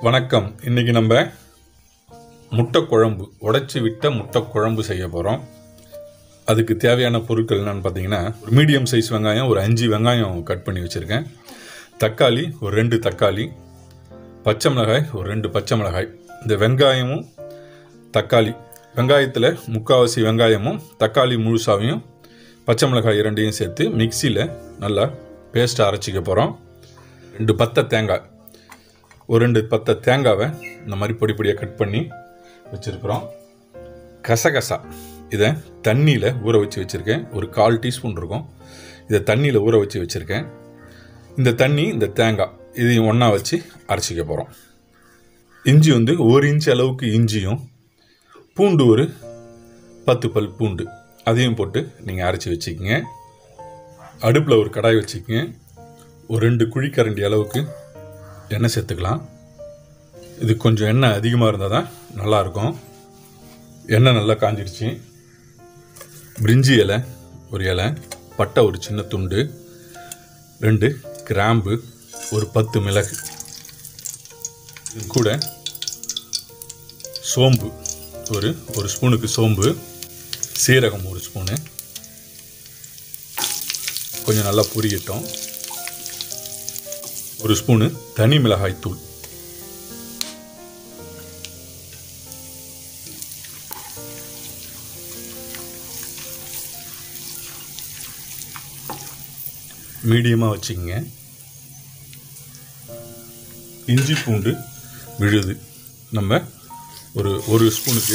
வணக்கம் இன்னைக்கு நம்ம முட்டை குழம்பு உடைச்சி விட்ட முட்டை குழம்பு செய்ய போகிறோம் அதுக்கு தேவையான பொருட்கள் என்னன்னு பார்த்தீங்கன்னா ஒரு மீடியம் சைஸ் வெங்காயம் ஒரு அஞ்சு வெங்காயம் கட் பண்ணி வச்சுருக்கேன் தக்காளி ஒரு ரெண்டு தக்காளி பச்சை மிளகாய் ஒரு ரெண்டு பச்சை மிளகாய் இந்த வெங்காயமும் தக்காளி வெங்காயத்தில் முக்கால்வாசி வெங்காயமும் தக்காளி முழுசாவையும் பச்சை மிளகாய் இரண்டையும் சேர்த்து மிக்சியில் நல்லா பேஸ்ட்டை அரைச்சிக்க போகிறோம் ரெண்டு பத்தை தேங்காய் ஒரு ரெண்டு பத்தை தேங்காவை இந்த மாதிரி பொடி பொடியாக கட் பண்ணி வச்சுருக்குறோம் கசகசா இதை தண்ணியில் ஊற வச்சு வச்சுருக்கேன் ஒரு கால் டீஸ்பூன் இருக்கும் இதை தண்ணியில் ஊற வச்சு வச்சுருக்கேன் இந்த தண்ணி இந்த தேங்காய் இதையும் ஒன்றா வச்சு அரைச்சிக்க போகிறோம் இஞ்சி வந்து ஒரு இன்ச் அளவுக்கு இஞ்சியும் பூண்டு ஒரு பத்து பல் பூண்டு அதையும் போட்டு நீங்கள் அரைச்சி வச்சுக்கோங்க அடுப்பில் ஒரு கடாய் வச்சுக்கோங்க ஒரு ரெண்டு குழிக்கரண்டி அளவுக்கு எண்ணெய் சேர்த்துக்கலாம் இது கொஞ்சம் எண்ணெய் அதிகமாக இருந்தால் தான் நல்லாயிருக்கும் எண்ணெய் நல்லா காஞ்சிடுச்சு பிரிஞ்சி இலை ஒரு இலை பட்டை ஒரு சின்ன துண்டு ரெண்டு கிராம்பு ஒரு பத்து மிளகு இது கூட சோம்பு ஒரு ஒரு ஸ்பூனுக்கு சோம்பு சீரகம் ஒரு ஸ்பூனு கொஞ்சம் நல்லா பொரியட்டும் ஒரு ஸ்பூனு தனி மிளகாய் தூள் மீடியமாக வச்சுக்கோங்க இஞ்சி பூண்டு விழுது நம்ம ஒரு ஒரு ஸ்பூனுக்கு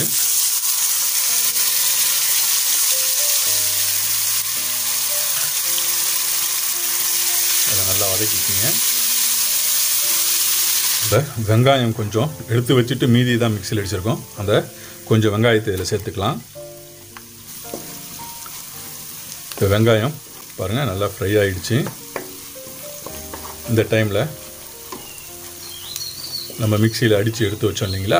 அதை நல்லா வதக்கிக்கிங்க இந்த வெங்காயம் கொஞ்சம் எடுத்து வச்சுட்டு மீதி தான் மிக்சியில் அடிச்சிருக்கோம் அந்த கொஞ்சம் வெங்காயத்தை இதில் சேர்த்துக்கலாம் இப்போ வெங்காயம் பாருங்கள் நல்லா ஃப்ரை ஆகிடுச்சு இந்த டைமில் நம்ம மிக்சியில் அடித்து எடுத்து வச்சோம் இல்லைங்களா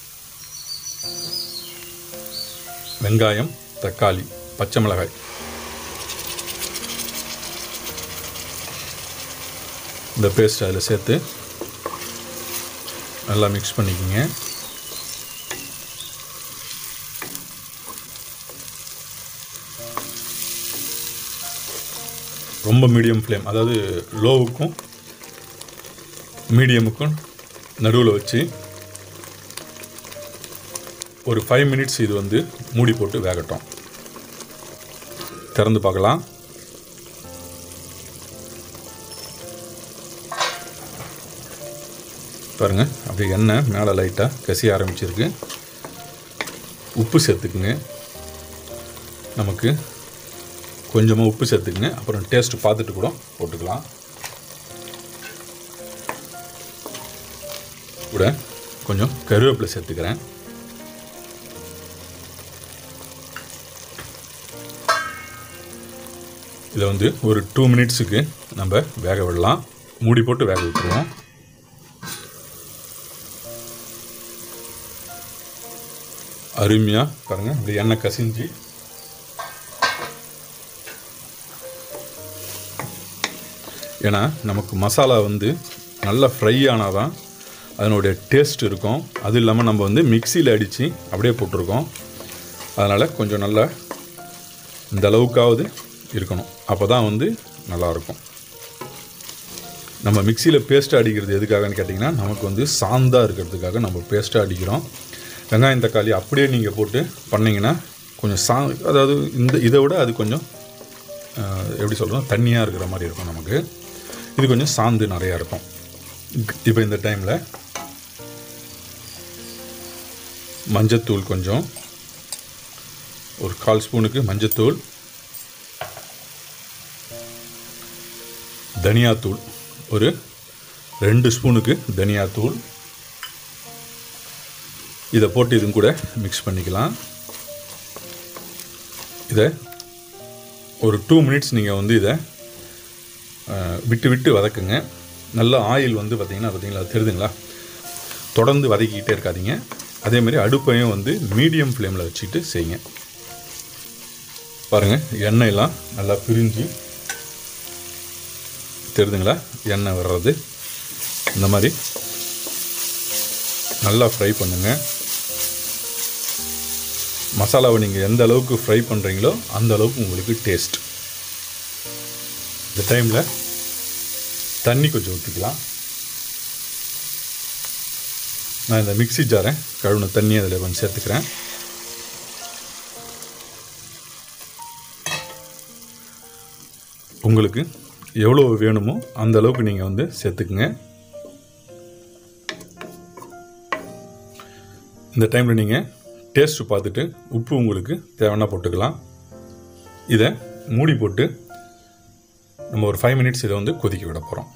வெங்காயம் தக்காளி பச்சை மிளகாய் இந்த பேஸ்ட் அதில் சேர்த்து நல்லா மிக்ஸ் பண்ணிக்கோங்க ரொம்ப மீடியம் ஃப்ளேம் அதாவது லோவுக்கும் மீடியமுக்கும் நடுவில் வச்சு ஒரு ஃபைவ் மினிட்ஸ் இது வந்து மூடி போட்டு வேகட்டும் திறந்து பார்க்கலாம் பாருங்கள் அப்படி எண்ணெய் மேலே லைட்டாக கசிய ஆரம்பிச்சிருக்கு உப்பு சேர்த்துக்குங்க நமக்கு கொஞ்சமாக உப்பு சேர்த்துக்குங்க அப்புறம் டேஸ்ட்டு பார்த்துட்டு கூட போட்டுக்கலாம் கூட கொஞ்சம் கருவேப்பிலை சேர்த்துக்கிறேன் இதை வந்து ஒரு டூ மினிட்ஸுக்கு நம்ம வேக விடலாம் மூடி போட்டு வேக விட்டுருவோம் அருமையாக பாருங்கள் இப்படி எண்ணெய் கசிஞ்சு ஏன்னா நமக்கு மசாலா வந்து நல்லா ஃப்ரை ஆனால் தான் அதனுடைய டேஸ்ட் இருக்கும் அது இல்லாமல் நம்ம வந்து மிக்சியில் அடித்து அப்படியே போட்டிருக்கோம் அதனால் கொஞ்சம் நல்லா இந்த அளவுக்காவது இருக்கணும் அப்போ தான் வந்து நல்லாயிருக்கும் நம்ம மிக்சியில் பேஸ்ட்டாக அடிக்கிறது எதுக்காகன்னு கேட்டிங்கன்னா நமக்கு வந்து சாந்தாக இருக்கிறதுக்காக நம்ம பேஸ்ட்டாக அடிக்கிறோம் வெங்காயம் தக்காளி அப்படியே நீங்கள் போட்டு பண்ணிங்கன்னா கொஞ்சம் சா அதாவது இந்த இதை விட அது கொஞ்சம் எப்படி சொல்கிறோம் தண்ணியாக இருக்கிற மாதிரி இருக்கும் நமக்கு இது கொஞ்சம் சாந்து நிறையா இருக்கும் இப்போ இந்த டைமில் மஞ்சத்தூள் கொஞ்சம் ஒரு கால் ஸ்பூனுக்கு மஞ்சத்தூள் தனியாத்தூள் ஒரு ரெண்டு ஸ்பூனுக்கு தனியாத்தூள் இதை போட்டு இதுவும் கூட மிக்ஸ் பண்ணிக்கலாம் இதை ஒரு டூ மினிட்ஸ் நீங்கள் வந்து இதை விட்டு விட்டு வதக்குங்க நல்ல ஆயில் வந்து பார்த்திங்கன்னா பார்த்தீங்களா தெரியுதுங்களா தொடர்ந்து வதக்கிக்கிட்டே இருக்காதீங்க அதேமாதிரி அடுப்பையும் வந்து மீடியம் ஃப்ளேமில் வச்சுக்கிட்டு செய்யுங்க பாருங்கள் எண்ணெயெல்லாம் நல்லா பிரிஞ்சு தெரியுதுங்களா எண்ணெய் வர்றது இந்த மாதிரி நல்லா ஃப்ரை பண்ணுங்கள் மசாலாவை நீங்கள் எந்த அளவுக்கு ஃப்ரை பண்ணுறீங்களோ அந்த அளவுக்கு உங்களுக்கு டேஸ்ட் இந்த டைமில் தண்ணி கொஞ்சம் ஊற்றிக்கலாம் நான் இந்த மிக்ஸி ஜாரை கழுவுன தண்ணி அதில் கொஞ்சம் சேர்த்துக்கிறேன் உங்களுக்கு எவ்வளோ வேணுமோ அந்த அளவுக்கு நீங்கள் வந்து சேர்த்துக்குங்க இந்த டைமில் நீங்கள் டேஸ்ட்டு பார்த்துட்டு உப்பு உங்களுக்கு தேவைன்னா போட்டுக்கலாம் இதை மூடி போட்டு நம்ம ஒரு ஃபைவ் மினிட்ஸ் இதை வந்து கொதிக்க விட போகிறோம்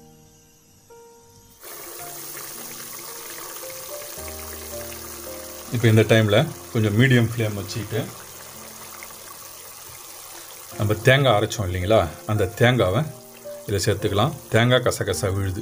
இப்போ இந்த டைமில் கொஞ்சம் மீடியம் ஃப்ளேம் வச்சுக்கிட்டு நம்ம தேங்காய் அரைச்சோம் இல்லைங்களா அந்த தேங்காவை இதில் சேர்த்துக்கலாம் தேங்காய் கசகசா விழுது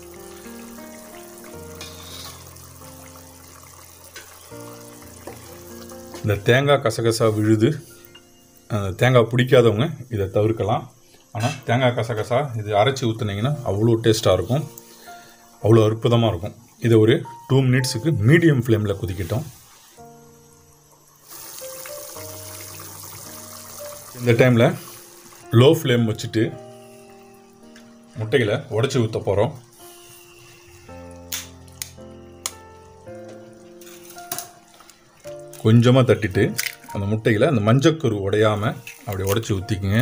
இந்த தேங்காய் கசகசா விழுது அந்த தேங்காய் பிடிக்காதவங்க இதை தவிர்க்கலாம் ஆனால் தேங்காய் கசகசா இது அரைச்சி ஊற்றுனீங்கன்னா அவ்வளோ டேஸ்ட்டாக இருக்கும் அவ்வளோ அற்புதமாக இருக்கும் இதை ஒரு டூ மினிட்ஸுக்கு மீடியம் ஃப்ளேமில் கொதிக்கட்டும் இந்த டைமில் லோ ஃப்ளேம் வச்சுட்டு முட்டைகளை உடச்சி ஊற்ற போகிறோம் கொஞ்சமாக தட்டிட்டு அந்த முட்டைகளை அந்த மஞ்சக்கரு உடையாமல் அப்படி உடச்சி ஊற்றிக்குங்க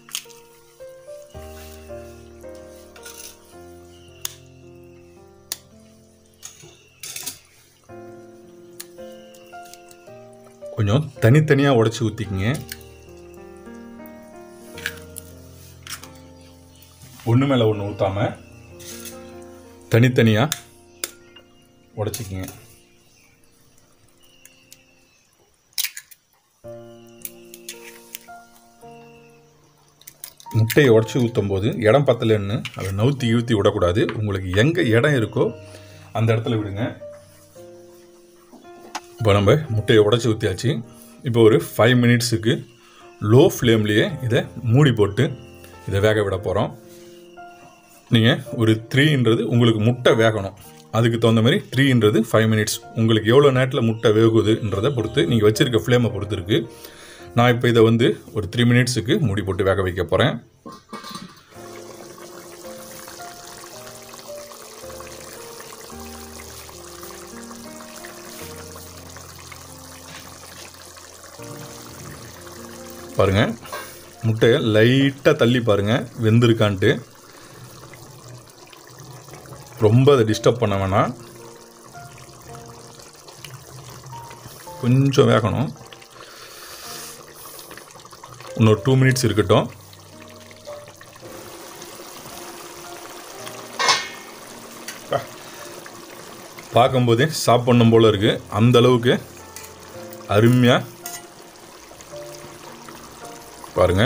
கொஞ்சம் தனித்தனியாக உடச்சி ஊற்றிக்குங்க ஒன்று மேலே ஒன்று ஊற்றாம தனித்தனியாக உடச்சிக்கிங்க முட்டையை உடச்சி ஊற்றும் போது இடம் பத்தலைன்னு அதை நவுத்தி இழுத்தி விடக்கூடாது உங்களுக்கு எங்கே இடம் இருக்கோ அந்த இடத்துல விடுங்க இப்போ நம்ம முட்டையை உடச்சி ஊற்றியாச்சு இப்போ ஒரு ஃபைவ் மினிட்ஸுக்கு லோ ஃப்ளேம்லேயே இதை மூடி போட்டு இதை வேக விட போகிறோம் நீங்கள் ஒரு த்ரீன்றது உங்களுக்கு முட்டை வேகணும் அதுக்கு தகுந்த மாதிரி த்ரீன்றது ஃபைவ் மினிட்ஸ் உங்களுக்கு எவ்வளோ நேரத்தில் முட்டை வேகுதுன்றதை பொறுத்து நீங்கள் வச்சுருக்க ஃப்ளேமை பொறுத்து இருக்குது நான் இப்போ இதை வந்து ஒரு த்ரீ மினிட்ஸுக்கு மூடி போட்டு வேக வைக்க போகிறேன் பாருங்கள் முட்டையை லைட்டாக தள்ளி பாருங்கள் வெந்திருக்கான்ட்டு ரொம்ப அதை டிஸ்டர்ப் பண்ண வேணாம் கொஞ்சம் வேகணும் இன்னொரு டூ மினிட்ஸ் இருக்கட்டும் பார்க்கும்போதே சாப்பிடணும் போல இருக்கு அந்த அளவுக்கு அருமையாக பாருங்க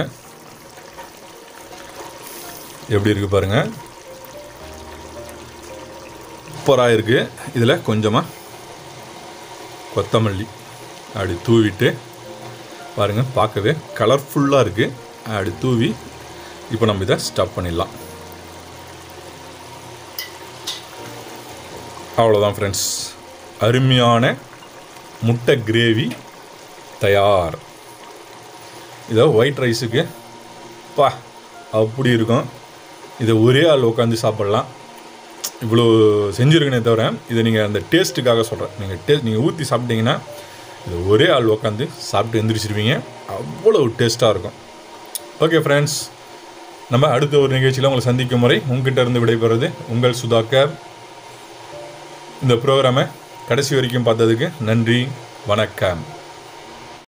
எப்படி இருக்கு பாருங்க சூப்பராக இருக்கு இதில் கொஞ்சமாக கொத்தமல்லி அப்படி தூவிட்டு பாருங்கள் பார்க்கவே கலர்ஃபுல்லாக இருக்குது அப்படி தூவி இப்போ நம்ம இதை ஸ்டாப் பண்ணிடலாம் அவ்வளோதான் ஃப்ரெண்ட்ஸ் அருமையான முட்டை கிரேவி தயார் இதை ஒயிட் ரைஸுக்கு பா அப்படி இருக்கும் இதை ஒரே ஆள் உட்காந்து சாப்பிட்லாம் இவ்வளோ செஞ்சுருக்கனே தவிர இதை நீங்கள் அந்த டேஸ்ட்டுக்காக சொல்கிறேன் நீங்கள் டேஸ்ட் நீங்கள் ஊற்றி சாப்பிட்டீங்கன்னா இது ஒரே ஆள் உட்காந்து சாப்பிட்டு எந்திரிச்சிருவீங்க அவ்வளோ டேஸ்ட்டாக இருக்கும் ஓகே ஃப்ரெண்ட்ஸ் நம்ம அடுத்த ஒரு நிகழ்ச்சியில் உங்களை சந்திக்கும் முறை உங்ககிட்ட இருந்து விடைபெறுவது உங்கள் சுதாகர் இந்த ப்ரோக்ராமை கடைசி வரைக்கும் பார்த்ததுக்கு நன்றி வணக்கம்